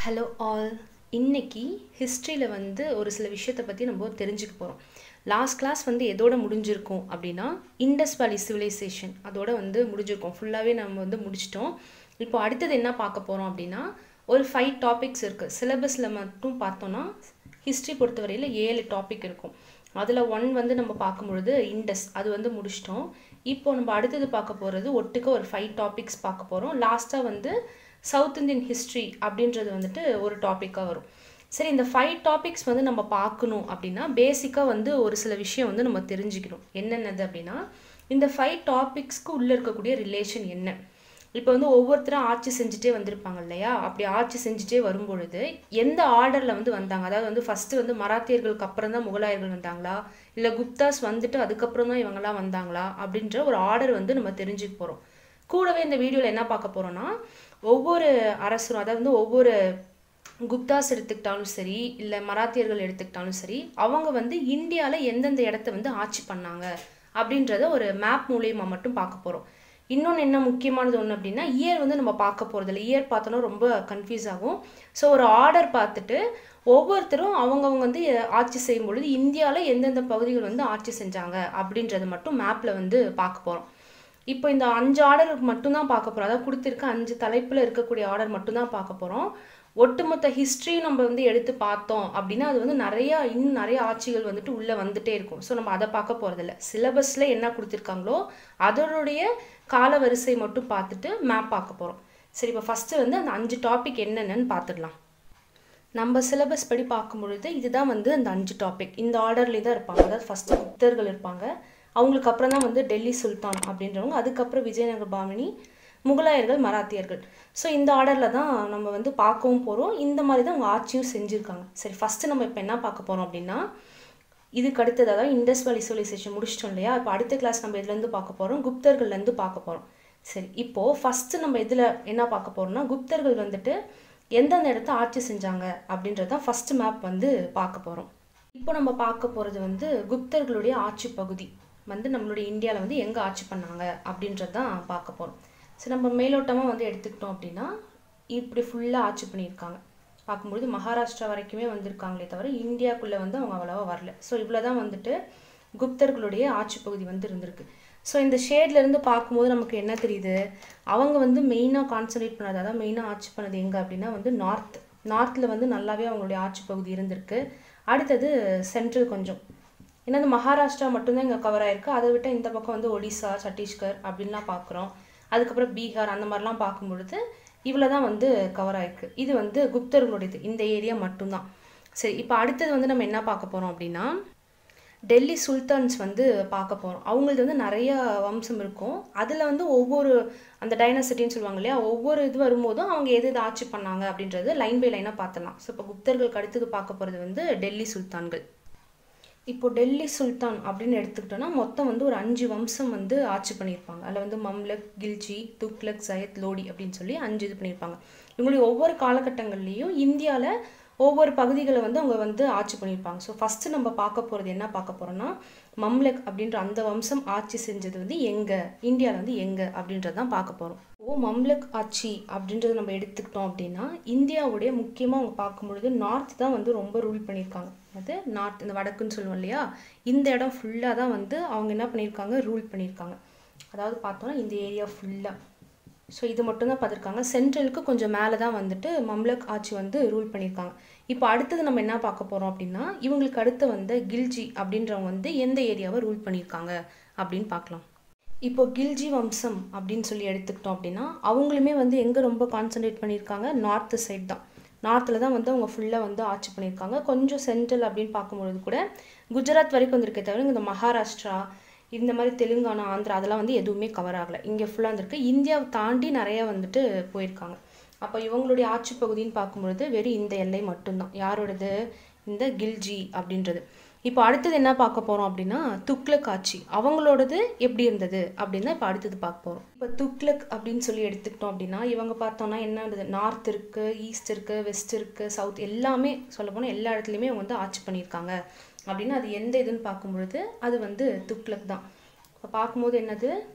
hello all இன்னைக்கு ஹிஸ்ட்ரியில் வந்து ஒரு சில விஷயத்தை பற்றி நம்ம தெரிஞ்சுக்க போகிறோம் லாஸ்ட் கிளாஸ் வந்து எதோட முடிஞ்சிருக்கும் அப்படின்னா இண்டஸ் வேலி சிவிலைசேஷன் அதோட வந்து முடிஞ்சிருக்கும் ஃபுல்லாகவே நம்ம வந்து முடிச்சிட்டோம் இப்போ அடுத்தது என்ன பார்க்க போகிறோம் அப்படின்னா ஒரு ஃபைவ் டாபிக்ஸ் இருக்குது சிலபஸில் மட்டும் பார்த்தோன்னா ஹிஸ்ட்ரி பொறுத்தவரையில் ஏழு டாபிக் இருக்கும் அதில் ஒன் வந்து நம்ம பார்க்கும் பொழுது இண்டஸ் அது வந்து முடிச்சிட்டோம் இப்போ நம்ம அடுத்தது பார்க்க போகிறது ஒட்டுக்க ஒரு ஃபைவ் டாபிக்ஸ் பார்க்க போகிறோம் லாஸ்ட்டாக வந்து சவுத் இந்தியன் ஹிஸ்ட்ரி அப்படின்றது வந்துட்டு ஒரு டாப்பிக்காக வரும் சரி இந்த ஃபைவ் டாபிக்ஸ் வந்து நம்ம பார்க்கணும் அப்படின்னா பேசிக்காக வந்து ஒரு சில விஷயம் வந்து நம்ம தெரிஞ்சுக்கணும் என்னென்னது அப்படின்னா இந்த ஃபைவ் டாபிக்ஸ்க்கு உள்ளே இருக்கக்கூடிய ரிலேஷன் என்ன இப்போ வந்து ஒவ்வொருத்தரும் ஆட்சி செஞ்சுட்டே வந்திருப்பாங்க இல்லையா அப்படி ஆட்சி செஞ்சுட்டே வரும்பொழுது எந்த ஆர்டரில் வந்து வந்தாங்க அதாவது வந்து ஃபஸ்ட்டு வந்து மராத்தியர்களுக்கு அப்புறம் தான் முகலாயர்கள் வந்தாங்களா இல்லை குப்தாஸ் வந்துட்டு அதுக்கப்புறம் தான் இவங்கெல்லாம் வந்தாங்களா அப்படின்ற ஒரு ஆர்டர் வந்து நம்ம தெரிஞ்சுக்க போகிறோம் கூடவே இந்த வீடியோவில் என்ன பார்க்க போகிறோன்னா ஒவ்வொரு அரசரும் அதாவது வந்து ஒவ்வொரு குப்தாஸ் எடுத்துக்கிட்டாலும் சரி இல்லை மராத்தியர்கள் எடுத்துக்கிட்டாலும் சரி அவங்க வந்து இந்தியாவில் எந்தெந்த இடத்த வந்து ஆட்சி பண்ணாங்க அப்படின்றத ஒரு மேப் மூலியமாக மட்டும் பார்க்க போகிறோம் இன்னொன்று என்ன முக்கியமானது ஒன்று அப்படின்னா இயர் வந்து நம்ம பார்க்க போகிறதில்ல இயர் பார்த்தோன்னா ரொம்ப கன்ஃபியூஸ் ஆகும் ஸோ ஒரு ஆர்டர் பார்த்துட்டு ஒவ்வொருத்தரும் அவங்கவுங்க வந்து ஆட்சி செய்யும் பொழுது இந்தியாவில் எந்தெந்த பகுதிகள் வந்து ஆட்சி செஞ்சாங்க அப்படின்றத மட்டும் மேப்பில் வந்து பார்க்க போகிறோம் இப்போ இந்த அஞ்சு ஆர்டர் மட்டும்தான் பார்க்க போகிறோம் அதாவது கொடுத்துருக்க அஞ்சு தலைப்பில் இருக்கக்கூடிய ஆர்டர் மட்டும்தான் பார்க்க போகிறோம் ஒட்டுமொத்த ஹிஸ்ட்ரியும் நம்ம வந்து எடுத்து பார்த்தோம் அப்படின்னா அது வந்து நிறையா இன்னும் நிறைய ஆட்சிகள் வந்துட்டு உள்ளே வந்துட்டே இருக்கும் ஸோ நம்ம அதை பார்க்க போகிறதில்ல சிலபஸில் என்ன கொடுத்துருக்காங்களோ அதனுடைய கால வரிசை மட்டும் பார்த்துட்டு மேப் பார்க்க போகிறோம் சரி இப்போ ஃபஸ்ட்டு வந்து அந்த அஞ்சு டாபிக் என்னென்னு பார்த்துடலாம் நம்ம சிலபஸ் படி பார்க்கும் பொழுது இதுதான் வந்து அந்த அஞ்சு டாபிக் இந்த ஆர்டர்லேயே தான் இருப்பாங்க அதாவது ஃபஸ்ட்டு குப்தர்கள் இருப்பாங்க அவங்களுக்கு அப்புறம் தான் வந்து டெல்லி சுல்தான் அப்படின்றவங்க அதுக்கப்புறம் விஜயநகர பாமினி முகலாயர்கள் மராத்தியர்கள் ஸோ இந்த ஆர்டரில் தான் நம்ம வந்து பார்க்கவும் போகிறோம் இந்த மாதிரி தான் அவங்க ஆட்சியும் செஞ்சுருக்காங்க சரி ஃபஸ்ட்டு நம்ம இப்போ என்ன பார்க்க போகிறோம் அப்படின்னா இதுக்கு அடுத்தது அதாவது இண்டஸ் வேலி சிவிலைசேஷன் முடிச்சிட்டோம் இல்லையா இப்போ அடுத்த கிளாஸ் நம்ம இதுலேருந்து பார்க்க போகிறோம் குப்தர்கள்லேருந்து பார்க்க போகிறோம் சரி இப்போது ஃபஸ்ட்டு நம்ம இதில் என்ன பார்க்க போகிறோம்னா குப்தர்கள் வந்துட்டு எந்தெந்த இடத்த ஆட்சி செஞ்சாங்க அப்படின்றது தான் ஃபஸ்ட்டு மேப் வந்து பார்க்க போகிறோம் இப்போ நம்ம பார்க்க போகிறது வந்து குப்தர்களுடைய ஆட்சி பகுதி வந்து நம்மளுடைய இந்தியாவில் வந்து எங்கே ஆட்சி பண்ணாங்க அப்படின்றது தான் பார்க்க போகிறோம் சரி நம்ம மேலோட்டமாக வந்து எடுத்துக்கிட்டோம் அப்படின்னா இப்படி ஃபுல்லாக ஆட்சி பண்ணியிருக்காங்க பார்க்கும்பொழுது மகாராஷ்டிரா வரைக்குமே வந்திருக்காங்களே தவிர இந்தியாவுக்குள்ளே வந்து அவங்க அவ்வளோவா வரல ஸோ இவ்வளோ தான் வந்துட்டு குப்தர்களுடைய ஆட்சி பகுதி வந்து இருந்திருக்கு ஸோ இந்த ஷேட்லேருந்து பார்க்கும்போது நமக்கு என்ன தெரியுது அவங்க வந்து மெயினாக கான்சன்ட்ரேட் பண்ணது அதாவது மெயினாக ஆட்சி பண்ணது எங்கே அப்படின்னா வந்து நார்த் நார்த்தில் வந்து நல்லாவே அவங்களுடைய ஆட்சி பகுதி இருந்திருக்கு அடுத்தது சென்ட்ரல் கொஞ்சம் ஏன்னா இந்த மகாராஷ்டிரா மட்டும்தான் இங்கே கவர் ஆயிருக்கு அதை விட்டு இந்த பக்கம் வந்து ஒடிசா சத்தீஸ்கர் அப்படின்லாம் பார்க்குறோம் அதுக்கப்புறம் பீகார் அந்த மாதிரிலாம் பார்க்கும் பொழுது இவ்வளோ தான் வந்து கவர் ஆயிருக்கு இது வந்து குப்தர்களுடையது இந்த ஏரியா மட்டும்தான் சரி இப்போ அடுத்தது வந்து நம்ம என்ன பார்க்க போகிறோம் அப்படின்னா டெல்லி சுல்தான்ஸ் வந்து பார்க்க போகிறோம் அவங்களது வந்து நிறைய வம்சம் இருக்கும் அதில் வந்து ஒவ்வொரு அந்த டைனசிட்டின்னு சொல்லுவாங்க இல்லையா ஒவ்வொரு இது வரும்போதும் அவங்க எது எது ஆட்சி பண்ணாங்க அப்படின்றது லைன் பை லைனாக பார்த்துலாம் ஸோ இப்போ குப்தர்களுக்கு அடுத்தது பார்க்க போகிறது வந்து டெல்லி சுல்தான்கள் இப்போ டெல்லி சுல்தான் அப்படின்னு எடுத்துக்கிட்டோன்னா மொத்தம் வந்து ஒரு அஞ்சு வம்சம் வந்து ஆட்சி பண்ணியிருப்பாங்க அதில் வந்து மம்லக் கில்ஜி துக்லக் சயத் லோடி அப்படின்னு சொல்லி அஞ்சு இது பண்ணியிருப்பாங்க இவங்களுடைய ஒவ்வொரு காலகட்டங்கள்லேயும் இந்தியாவில் ஒவ்வொரு பகுதிகளை வந்து அவங்க வந்து ஆட்சி பண்ணியிருப்பாங்க ஸோ ஃபஸ்ட்டு நம்ம பார்க்க போகிறது என்ன பார்க்க போகிறோன்னா மம்லக் அப்படின்ற அந்த வம்சம் ஆட்சி செஞ்சது வந்து எங்கே இந்தியாவில் வந்து எங்கே அப்படின்றது தான் பார்க்க போகிறோம் ஓ மம்லக் ஆட்சி அப்படின்றத நம்ம எடுத்துக்கிட்டோம் அப்படின்னா இந்தியாவுடைய முக்கியமாக அவங்க பார்க்கும் பொழுது நார்த் தான் வந்து ரொம்ப ரூல் பண்ணியிருக்காங்க அது நார்த் இந்த வடக்குன்னு சொல்லுவோம் இல்லையா இந்த இடம் ஃபுல்லாக தான் வந்து அவங்க என்ன பண்ணியிருக்காங்க ரூல் பண்ணியிருக்காங்க அதாவது பார்த்தோன்னா இந்த ஏரியா ஃபுல்லாக ஸோ இது மட்டும்தான் பார்த்துருக்காங்க சென்ட்ரலுக்கு கொஞ்சம் மேலே தான் வந்துட்டு மம்லக் ஆட்சி வந்து ரூல் பண்ணியிருக்காங்க இப்போ அடுத்தது நம்ம என்ன பார்க்க போகிறோம் அப்படின்னா இவங்களுக்கு அடுத்து வந்து கில்ஜி அப்படின்றவங்க வந்து எந்த ஏரியாவை ரூல் பண்ணியிருக்காங்க அப்படின்னு பார்க்கலாம் இப்போ கில்ஜி வம்சம் அப்படின்னு சொல்லி எடுத்துக்கிட்டோம் அப்படின்னா அவங்களுமே வந்து எங்கே ரொம்ப கான்சன்ட்ரேட் பண்ணியிருக்காங்க நார்த்து சைட் தான் நார்த்தில் தான் வந்து அவங்க ஃபுல்லாக வந்து ஆட்சி பண்ணியிருக்காங்க கொஞ்சம் சென்ட்ரல் அப்படின்னு பார்க்கும்பொழுது கூட குஜராத் வரைக்கும் வந்திருக்கே தவிர இந்த மகாராஷ்டிரா இந்த மாதிரி தெலுங்கானா ஆந்திரா அதெல்லாம் வந்து எதுவுமே கவர் ஆகலை இங்கே ஃபுல்லாக இருந்திருக்கு இந்தியாவை தாண்டி நிறையா வந்துட்டு போயிருக்காங்க அப்போ இவங்களுடைய ஆட்சி பகுதின்னு பார்க்கும்பொழுது வெறும் இந்த எல்லை மட்டும்தான் யாரோடது இந்த கில்ஜி அப்படின்றது இப்போ அடுத்தது என்ன பார்க்க போகிறோம் அப்படின்னா துக்ளக் ஆட்சி அவங்களோடது எப்படி இருந்தது அப்படின்னு தான் இப்போ அடுத்தது பார்க்க போகிறோம் இப்போ துக்ளக் அப்படின்னு சொல்லி எடுத்துக்கிட்டோம் அப்படின்னா இவங்க பார்த்தோம்னா என்ன இருந்தது நார்த் இருக்குது ஈஸ்ட் இருக்குது வெஸ்ட் இருக்குது சவுத் எல்லாமே சொல்ல போனால் எல்லா இடத்துலையுமே அவங்க வந்து ஆட்சி பண்ணியிருக்காங்க அப்படின்னா அது எந்த இதுன்னு பார்க்கும் பொழுது அது வந்து துக்ளக் தான் இப்போ பார்க்கும்போது என்னது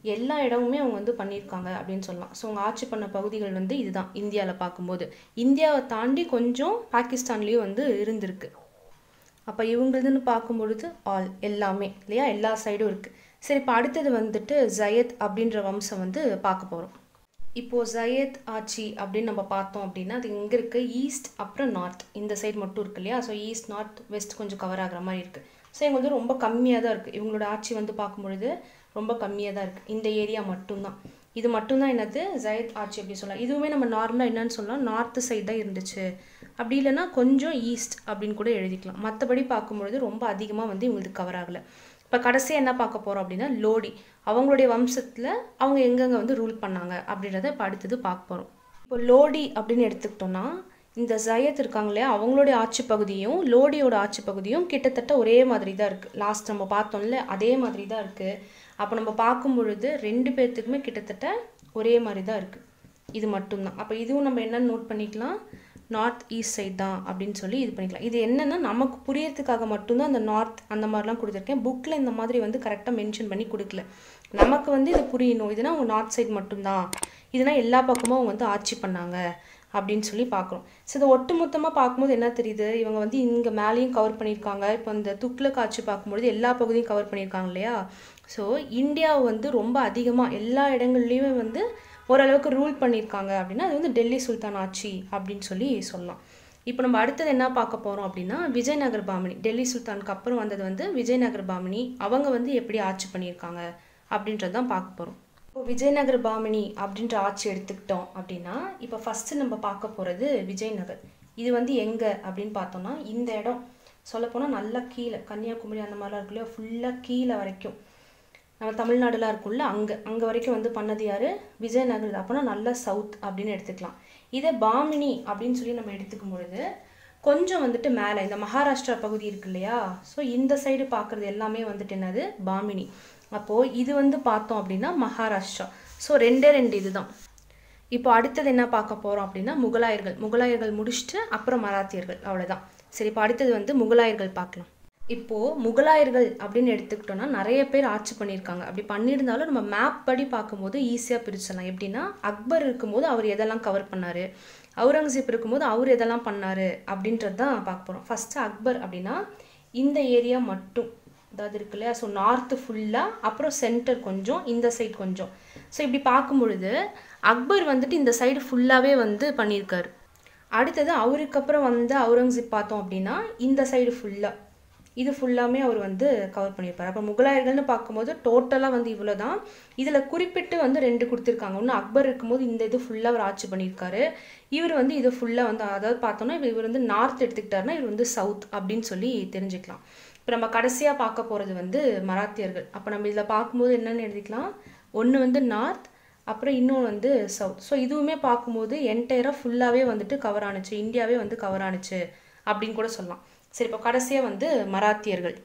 எல்லா இடமுமே அவங்க வந்து பண்ணியிருக்காங்க அப்படின்னு சொல்லலாம் ஸோ அவங்க ஆட்சி பண்ண பகுதிகள் வந்து இதுதான் இந்தியாவில் பார்க்கும்போது இந்தியாவை தாண்டி கொஞ்சம் பாகிஸ்தான்லேயும் வந்து இருந்திருக்கு அப்போ இவங்களதுன்னு பார்க்கும் பொழுது ஆல் எல்லாமே இல்லையா எல்லா சைடும் இருக்குது சரி இப்போ அடுத்தது வந்துட்டு ஜயத் அப்படின்ற வம்சம் வந்து பார்க்க போகிறோம் இப்போது ஜயத் ஆட்சி அப்படின்னு நம்ம பார்த்தோம் அப்படின்னா அது இங்கே இருக்குது ஈஸ்ட் அப்புறம் நார்த் இந்த சைடு மட்டும் இருக்கு இல்லையா ஸோ ஈஸ்ட் நார்த் வெஸ்ட் கொஞ்சம் கவர் ஆகிற மாதிரி இருக்குது ஸோ இவங்க வந்து ரொம்ப கம்மியாக தான் இருக்குது இவங்களோட ஆட்சி வந்து பார்க்கும்பொழுது ரொம்ப கம்மியாக தான் இருக்குது இந்த ஏரியா மட்டும்தான் இது மட்டும்தான் என்னது ஜயத் ஆட்சி அப்படி சொல்லலாம் இதுவுமே நம்ம நார்மலாக என்னன்னு சொல்லலாம் நார்த்து சைடு தான் இருந்துச்சு அப்படி இல்லைன்னா கொஞ்சம் ஈஸ்ட் அப்படின்னு கூட எழுதிக்கலாம் மற்றபடி பார்க்கும்பொழுது ரொம்ப அதிகமாக வந்து இவங்களுக்கு கவர் ஆகலை இப்போ கடைசியாக என்ன பார்க்க போகிறோம் அப்படின்னா லோடி அவங்களுடைய வம்சத்தில் அவங்க எங்கெங்கே வந்து ரூல் பண்ணாங்க அப்படின்றத இப்போ அடுத்தது பார்க்க போகிறோம் இப்போ லோடி அப்படின்னு எடுத்துக்கிட்டோம்னா இந்த ஜயத் இருக்காங்க இல்லையா அவங்களுடைய ஆட்சி பகுதியும் லோடியோட ஆட்சி பகுதியும் கிட்டத்தட்ட ஒரே மாதிரி தான் இருக்குது லாஸ்ட் நம்ம பார்த்தோம்ல அதே மாதிரி தான் இருக்குது அப்போ நம்ம பார்க்கும் பொழுது ரெண்டு பேர்த்துக்குமே கிட்டத்தட்ட ஒரே மாதிரி தான் இருக்குது இது மட்டும்தான் அப்போ இதுவும் நம்ம என்ன நோட் பண்ணிக்கலாம் நார்த் ஈஸ்ட் சைட் தான் அப்படின்னு சொல்லி இது பண்ணிக்கலாம் இது என்னென்னா நமக்கு புரியறதுக்காக மட்டும்தான் அந்த நார்த் அந்த மாதிரிலாம் கொடுத்துருக்கேன் புக்கில் இந்த மாதிரி வந்து கரெக்டாக மென்ஷன் பண்ணி கொடுக்கல நமக்கு வந்து இது புரியணும் இதுனா அவங்க நார்த் சைட் மட்டும்தான் இதுனா எல்லா பக்கமும் அவங்க வந்து ஆட்சி பண்ணாங்க அப்படின்னு சொல்லி பார்க்குறோம் ஸோ இதை ஒட்டு மொத்தமாக பார்க்கும்போது என்ன தெரியுது இவங்க வந்து இங்கே மேலேயும் கவர் பண்ணியிருக்காங்க இப்போ இந்த துக்ளக் ஆட்சி பார்க்கும்பொழுது எல்லா பகுதியும் கவர் பண்ணியிருக்காங்க இல்லையா ஸோ இந்தியாவை வந்து ரொம்ப அதிகமாக எல்லா இடங்கள்லையுமே வந்து ஓரளவுக்கு ரூல் பண்ணியிருக்காங்க அப்படின்னா அது வந்து டெல்லி சுல்தான் ஆட்சி அப்படின்னு சொல்லி சொல்லலாம் இப்போ நம்ம அடுத்தது என்ன பார்க்க போகிறோம் அப்படின்னா விஜயநகர் பாமினி டெல்லி சுல்தானுக்கு அப்புறம் வந்தது வந்து விஜயநகர் பாமினி அவங்க வந்து எப்படி ஆட்சி பண்ணியிருக்காங்க அப்படின்றது தான் பார்க்க போகிறோம் இப்போ விஜயநகர் பாமினி அப்படின்ற ஆட்சி எடுத்துக்கிட்டோம் அப்படின்னா இப்போ ஃபஸ்ட்டு நம்ம பார்க்க போகிறது விஜயநகர் இது வந்து எங்கே அப்படின்னு பார்த்தோம்னா இந்த இடம் சொல்லப்போனால் நல்லா கீழே கன்னியாகுமரி அந்த மாதிரிலாம் இருக்கு இல்லையா ஃபுல்லாக கீழே வரைக்கும் நம்ம தமிழ்நாடுலாம் இருக்கும்ல அங்கே அங்கே வரைக்கும் வந்து பண்ணது யார் விஜயநகர் அப்போனா நல்ல சவுத் அப்படின்னு எடுத்துக்கலாம் இதே பாமினி அப்படின்னு சொல்லி நம்ம எடுத்துக்கும் பொழுது கொஞ்சம் வந்துட்டு மேலே இந்த மகாராஷ்டிரா பகுதி இருக்கு இல்லையா ஸோ இந்த சைடு பார்க்குறது எல்லாமே வந்துட்டு என்னது பாமினி அப்போது இது வந்து பார்த்தோம் அப்படின்னா மகாராஷ்டிரா ஸோ ரெண்டே ரெண்டு இதுதான் இப்போ அடுத்தது என்ன பார்க்க போகிறோம் அப்படின்னா முகலாயர்கள் முகலாயர்கள் முடிச்சுட்டு அப்புறம் மராத்தியர்கள் அவ்வளோதான் சரி இப்போ அடுத்தது வந்து முகலாயர்கள் பார்க்கலாம் இப்போது முகலாயர்கள் அப்படின்னு எடுத்துக்கிட்டோம்னா நிறைய பேர் ஆட்சி பண்ணியிருக்காங்க அப்படி பண்ணியிருந்தாலும் நம்ம மேப் படி பார்க்கும்போது ஈஸியாக பிரிச்சிடலாம் எப்படின்னா அக்பர் இருக்கும்போது அவர் எதெல்லாம் கவர் பண்ணார் அவுரங்கசீப் இருக்கும்போது அவர் எதெல்லாம் பண்ணார் அப்படின்றது தான் பார்க்க போகிறோம் ஃபஸ்ட்டு அக்பர் அப்படின்னா இந்த ஏரியா மட்டும் அதாவது இருக்கு இல்லையா ஸோ நார்த்து ஃபுல்லாக அப்புறம் சென்டர் கொஞ்சம் இந்த சைடு கொஞ்சம் ஸோ இப்படி பார்க்கும் பொழுது அக்பர் வந்துட்டு இந்த சைடு ஃபுல்லாகவே வந்து பண்ணியிருக்காரு அடுத்தது அவருக்கு அப்புறம் வந்து அவுரங்கசீப் பார்த்தோம் அப்படின்னா இந்த சைடு ஃபுல்லாக இது ஃபுல்லாமே அவர் வந்து கவர் பண்ணியிருப்பார் அப்போ முகலாயர்கள்னு பார்க்கும்போது டோட்டலாக வந்து இவ்வளோ தான் இதில் குறிப்பிட்டு வந்து ரெண்டு கொடுத்துருக்காங்க ஒன்று அக்பர் இருக்கும்போது இந்த இது ஃபுல்லாக அவர் ஆட்சி பண்ணியிருக்காரு இவர் வந்து இது ஃபுல்லாக வந்து அதாவது பார்த்தோன்னா இவர் வந்து நார்த் எடுத்துக்கிட்டாருன்னா இவர் வந்து சவுத் அப்படின்னு சொல்லி தெரிஞ்சுக்கலாம் இப்போ நம்ம கடைசியாக பார்க்க போகிறது வந்து மராத்தியர்கள் அப்போ நம்ம இதில் பார்க்கும்போது என்னென்னு எழுதிக்கலாம் ஒன்று வந்து நார்த் அப்புறம் இன்னொன்று வந்து சவுத் ஸோ இதுவுமே பார்க்கும்போது என்டையராக ஃபுல்லாகவே வந்துட்டு கவர் ஆணுச்சு இந்தியாவே வந்து கவர் ஆணுச்சு அப்படின்னு கூட சொல்லலாம் சரி இப்போ கடைசியாக வந்து மராத்தியர்கள்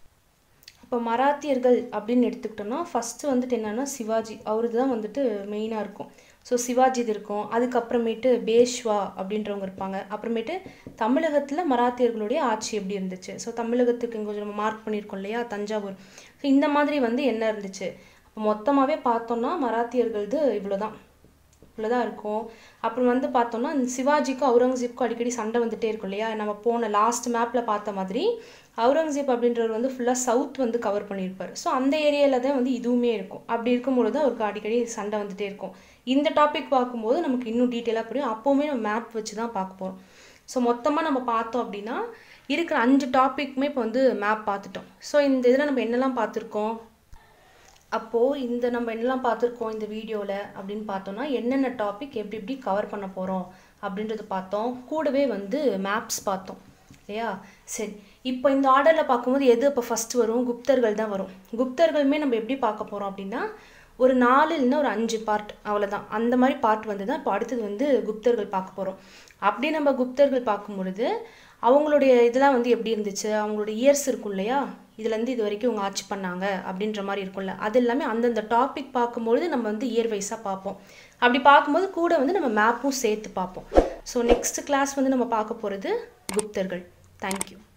இப்போ மராத்தியர்கள் அப்படின்னு எடுத்துக்கிட்டோம்னா ஃபஸ்ட்டு வந்துட்டு என்னென்னா சிவாஜி அவரது தான் வந்துட்டு மெயினாக இருக்கும் ஸோ சிவாஜி இது இருக்கும் அதுக்கப்புறமேட்டு பேஷ்வா அப்படின்றவங்க இருப்பாங்க அப்புறமேட்டு தமிழகத்தில் மராத்தியர்களுடைய ஆட்சி எப்படி இருந்துச்சு ஸோ தமிழகத்துக்கு இங்கே கொஞ்சம் நம்ம மார்க் பண்ணியிருக்கோம் இல்லையா தஞ்சாவூர் ஸோ இந்த மாதிரி வந்து என்ன இருந்துச்சு அப்போ மொத்தமாகவே பார்த்தோம்னா மராத்தியர்களது இவ்வளோ தான் இவ்வளோதான் இருக்கும் அப்புறம் வந்து பார்த்தோம்னா சிவாஜிக்கும் அவுரங்கசீப்க்கும் அடிக்கடி சண்டை வந்துட்டே இருக்கும் இல்லையா நம்ம போன லாஸ்ட் மேப்பில் பார்த்த மாதிரி அவுரங்கசீப் அப்படின்றவர் வந்து ஃபுல்லாக சவுத் வந்து கவர் பண்ணியிருப்பார் ஸோ அந்த ஏரியாவில் தான் வந்து இதுவுமே இருக்கும் அப்படி இருக்கும்பொழுது தான் அவருக்கு அடிக்கடி சண்டை வந்துட்டே இருக்கும் இந்த டாபிக் பார்க்கும்போது நமக்கு இன்னும் டீட்டெயிலாக புரியும் அப்போவுமே நம்ம மேப் வச்சு தான் பார்க்க போகிறோம் ஸோ மொத்தமாக நம்ம பார்த்தோம் அப்படின்னா இருக்கிற அஞ்சு டாப்பிக்குமே இப்போ வந்து மேப் பார்த்துட்டோம் ஸோ இந்த இதில் நம்ம என்னெல்லாம் பார்த்துருக்கோம் அப்போது இந்த நம்ம என்னெல்லாம் பார்த்துருக்கோம் இந்த வீடியோவில் அப்படின்னு பார்த்தோம்னா என்னென்ன டாபிக் எப்படி எப்படி கவர் பண்ண போகிறோம் அப்படின்றது பார்த்தோம் கூடவே வந்து மேப்ஸ் பார்த்தோம் இல்லையா சரி இப்போ இந்த ஆர்டரில் பார்க்கும்போது எது இப்போ ஃபஸ்ட்டு வரும் குப்தர்கள் தான் வரும் குப்தர்களுமே நம்ம எப்படி பார்க்க போகிறோம் அப்படின்னா ஒரு நாலு இல்லைன்னா ஒரு அஞ்சு பார்ட் அவ்வளோதான் அந்த மாதிரி பார்ட் வந்து தான் இப்போ அடுத்தது வந்து குப்தர்கள் பார்க்க போகிறோம் அப்படி நம்ம குப்தர்கள் பார்க்கும் பொழுது அவங்களுடைய இதெல்லாம் வந்து எப்படி இருந்துச்சு அவங்களோட இயர்ஸ் இருக்கும் இல்லையா இதுலேருந்து இது வரைக்கும் இவங்க ஆட்சி பண்ணாங்க அப்படின்ற மாதிரி இருக்கும்ல அது எல்லாமே அந்தந்த டாபிக் பார்க்கும்பொழுது நம்ம வந்து இயர் வைஸாக பார்ப்போம் அப்படி பார்க்கும்போது கூட வந்து நம்ம மேப்பும் சேர்த்து பார்ப்போம் ஸோ நெக்ஸ்ட் கிளாஸ் வந்து நம்ம பார்க்க போகிறது குப்தர்கள் தேங்க்யூ